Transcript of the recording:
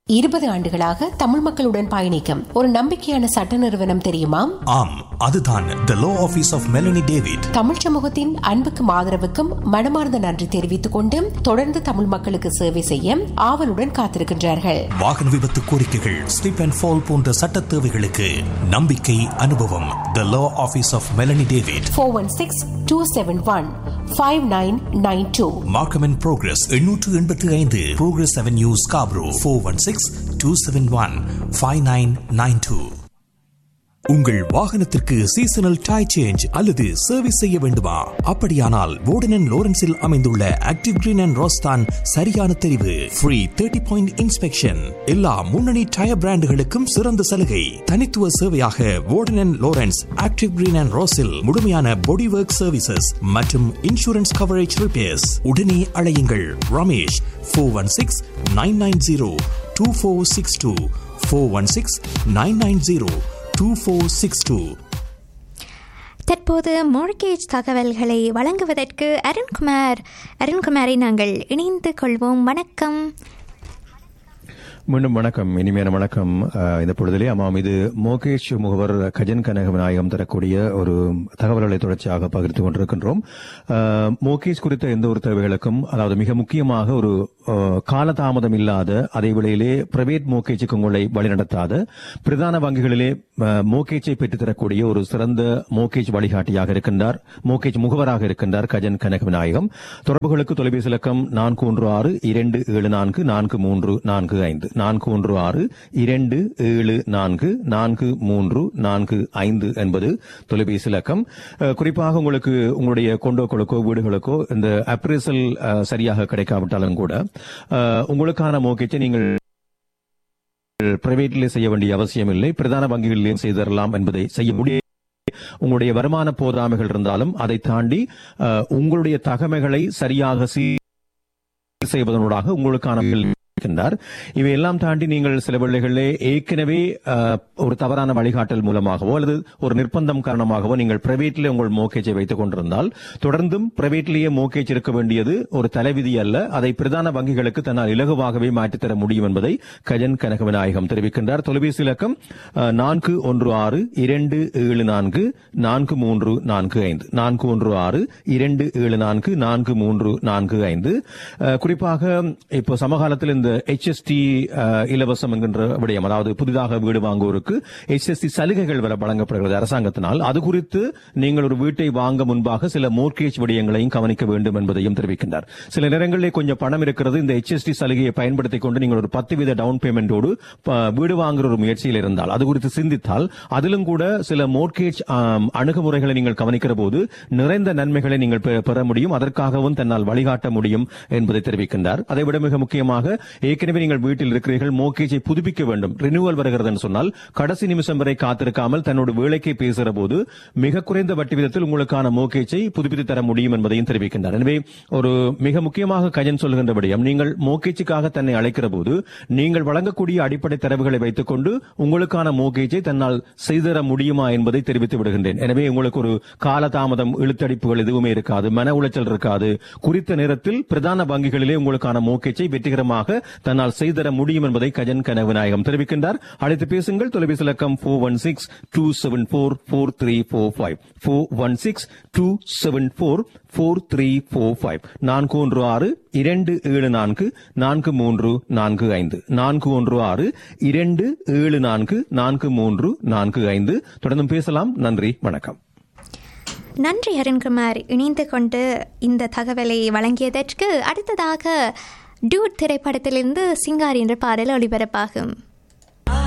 இருபது ஆண்டுகளாக தமிழ் மக்களுடன் பயணிக்கும் ஒரு நம்பிக்கையான சட்ட நிறுவனம் தெரியுமா ஆம் அதுதான் the law office of Melanie David Tamil சமூகத்தின் அன்புக்கும் ஆதரவுக்கும் மனமார்ந்த நன்றி தெரிவித்துக் கொண்டு தொடர்ந்து தமிழ் மக்களுக்கு சேவை செய்ய ஆவலுடன் காத்திருக்கின்றார்கள் வாகன விபத்து கோரிக்கைகள் ஸ்லிப் அண்ட் ஃபால் போன்ற சட்ட தேவைகளுக்கு நம்பிக்கை அனுபவம் the law office of Melanie David four one six two seven one five nine nine two Markham and Progress எண்ணூற்று எண்பத்தி ஐந்து Progress avenue Scarborough four one six two seven one five nine nine two உங்கள் வாகனத்திற்கு seasonal tyre change அல்லது service செய்ய வேண்டுமா அப்படியானால் வோர்டன் லோரன்ஸில் அமைந்துள்ள ஆக்டிவ் கிரீன் அண்ட் ரோஸ்தான் சரியான தெரிவு ஃப்ரீ தேர்ட்டி பாயிண்ட் இன்ஸ்பெக்ஷன் எல்லா முன்னணி டயர் பிராண்டுகளுக்கும் சிறந்த சலுகை தனித்துவ சேவையாக Warden Lawrence active green and ரோஸில் முழுமையான பாடி ஒர்க் சர்வீசஸ் மற்றும் இன்சூரன்ஸ் கவரேஜ் ரிப்பேர்ஸ் உடனே அழையுங்கள் Ramesh four one six nine nine zero two four six two four one six nine nine zero two four six two தற்போது mortgage தகவல்களை வழங்குவதற்கு அருண்குமார் அருண்குமாரை நாங்கள் இணைந்து கொள்வோம் வணக்கம் மீண்டும் வணக்கம் இனிமையான வணக்கம் அஹ், இந்த பொழுதிலே ஆமாம் இது மோகேஷ் முகவர் கஜன் கனக விநாயகம் தரக்கூடிய ஒரு தகவல்களை தொடர்ச்சியாக பகிர்ந்து கொண்டிருக்கின்றோம் அஹ், மோகேஷ் குறித்த எந்த ஒரு தேவைகளுக்கும் அதாவது மிக முக்கியமாக ஒரு அஹ், காலதாமதம் இல்லாத அதே வேளையிலே பிரைவேட் மோகேஜுக்கு உங்களை வழிநடத்தாத பிரதான வங்கிகளிலே அஹ், மோகேஜை பெற்றுத்தரக்கூடிய ஒரு சிறந்த மோகேஜ் வழிகாட்டியாக இருக்கின்றார் மோகேஜ் முகவராக இருக்கின்றார் கஜன் கனக விநாயகம் தொடர்புகளுக்கு தொலைபேசி இலக்கம் நான்கு ஒன்று ஆறு இரண்டு ஏழு நான்கு நான்கு மூன்று நான்கு ஐந்து நான்கு ஒன்று ஆறு இரண்டு ஏழு நான்கு நான்கு மூன்று நான்கு ஐந்து என்பது தொலைபேசி இலக்கம் அஹ், குறிப்பாக உங்களுக்கு உங்களுடைய கொண்டோக்களுக்கோ வீடுகளுக்கோ இந்த அப்ரேசல் சரியாக கிடைக்காவிட்டாலும் கூட அஹ், உங்களுக்கான மோகேஜை நீங்கள் பிரைவேட்டிலே செய்ய வேண்டிய அவசியம் இல்லை பிரதான வங்கிகளிலேயும் செய்து தரலாம் என்பதை செய்ய முடியும் உங்களுடைய வருமான போதாமைகள் இருந்தாலும் அதை தாண்டி அஹ், உங்களுடைய தகமைகளை சரியாக சீர் செய்வதனூடாக உங்களுக்கான இருக்கின்றார் இவை எல்லாம் தாண்டி நீங்கள் சில வேளைகளிலே ஏற்கனவே அஹ், ஒரு தவறான வழிகாட்டல் மூலமாகவோ அல்லது ஒரு நிர்பந்தம் காரணமாகவோ நீங்கள் பிரைவேட்ல உங்கள் மோகேஜை வைத்துக் கொண்டிருந்தால் தொடர்ந்தும் பிரைவேட்லேயே மோகேஜ் இருக்க வேண்டியது ஒரு தலைவிதி அல்ல அதை பிரதான வங்கிகளுக்கு தன்னால் இலகுவாகவே மாற்றித்தர முடியும் என்பதை கஜன் கனக விநாயகம் தெரிவிக்கின்றார் தொலைபேசி இலக்கம் அஹ், நான்கு ஒன்று ஆறு இரண்டு ஏழு நான்கு நான்கு மூன்று நான்கு ஐந்து நான்கு ஒன்று ஆறு இரண்டு ஏழு நான்கு நான்கு மூன்று நான்கு ஐந்து அஹ், குறிப்பாக இப்போ சமகாலத்தில் இந்த HST அஹ், இலவசம் என்கின்ற விடயம் அதாவது புதிதாக வீடு வாங்குவோருக்கு HST சலுகைகள் வர வழங்கப்படுகிறது அரசாங்கத்தினால் அது குறித்து நீங்கள் ஒரு வீட்டை வாங்க முன்பாக சில மோர்கேஜ் விடயங்களையும் கவனிக்க வேண்டும் என்பதையும் தெரிவிக்கின்றார் சில நேரங்களிலே கொஞ்சம் பணம் இருக்கிறது இந்த HST சலுகையை பயன்படுத்திக் கொண்டு நீங்கள் ஒரு பத்து வீத டவுன் பேமெண்டோடு ப- வீடு வாங்குற ஒரு முயற்சியில் இருந்தால் அது குறித்து சிந்தித்தால் அதிலும் கூட சில மோர்கேஜ் அணுகுமுறைகளை நீங்கள் கவனிக்கிற போது நிறைந்த நன்மைகளை நீங்கள் பெ- பெற முடியும் அதற்காகவும் தன்னால் வழிகாட்ட முடியும் என்பதை தெரிவிக்கின்றார் அதைவிட மிக முக்கியமாக ஏற்கனவே நீங்கள் வீட்டில் இருக்கிறீர்கள் மோர்கேஜை புதுப்பிக்க வேண்டும் ரினியூவல் வருகிறது சொன்னால் கடைசி நிமிஷம் வரை காத்திருக்காமல் தன்னோட வேலைக்கு பேசுகிற போது மிக குறைந்த வட்டி விதத்தில் உங்களுக்கான மோர்கேஜை புதுப்பித்து தர முடியும் என்பதையும் தெரிவிக்கின்றார் எனவே ஒரு மிக முக்கியமாக கஜன் சொல்கின்ற விடயம் நீங்கள் மோர்கேஜுக்காக தன்னை அழைக்கிற போது நீங்கள் வழங்கக்கூடிய அடிப்படை தரவுகளை வைத்துக் கொண்டு உங்களுக்கான மோர்கேஜை தன்னால் செய்தர முடியுமா என்பதை தெரிவித்து விடுகின்றேன் எனவே உங்களுக்கு ஒரு காலதாமதம் இழுத்தடிப்புகள் எதுவுமே இருக்காது மன உளைச்சல் இருக்காது குறித்த நேரத்தில் பிரதான வங்கிகளிலே உங்களுக்கான மோர்கேஜை வெற்றிகரமாக தன்னால் செய்தர முடியும் என்பதை கஜன் கனவிநாயகம் தெரிவிக்கின்றார் அழைத்து பேசுங்கள் தொலைபேசி இலக்கம் four one six two seven four four three four five four one six two seven four four three four five நான்கு ஒன்று ஆறு இரண்டு ஏழு நான்கு நான்கு மூன்று நான்கு ஐந்து நான்கு ஒன்று ஆறு இரண்டு ஏழு நான்கு நான்கு மூன்று நான்கு ஐந்து தொடர்ந்தும் பேசலாம் நன்றி வணக்கம் நன்றி அருண்குமார் இணைந்து கொண்டு இந்த தகவலை வழங்கியதற்கு அடுத்ததாக டூட் திரைப்படத்திலிருந்து சிங்காரி என்ற பாடல் ஒளிபரப்பாகும்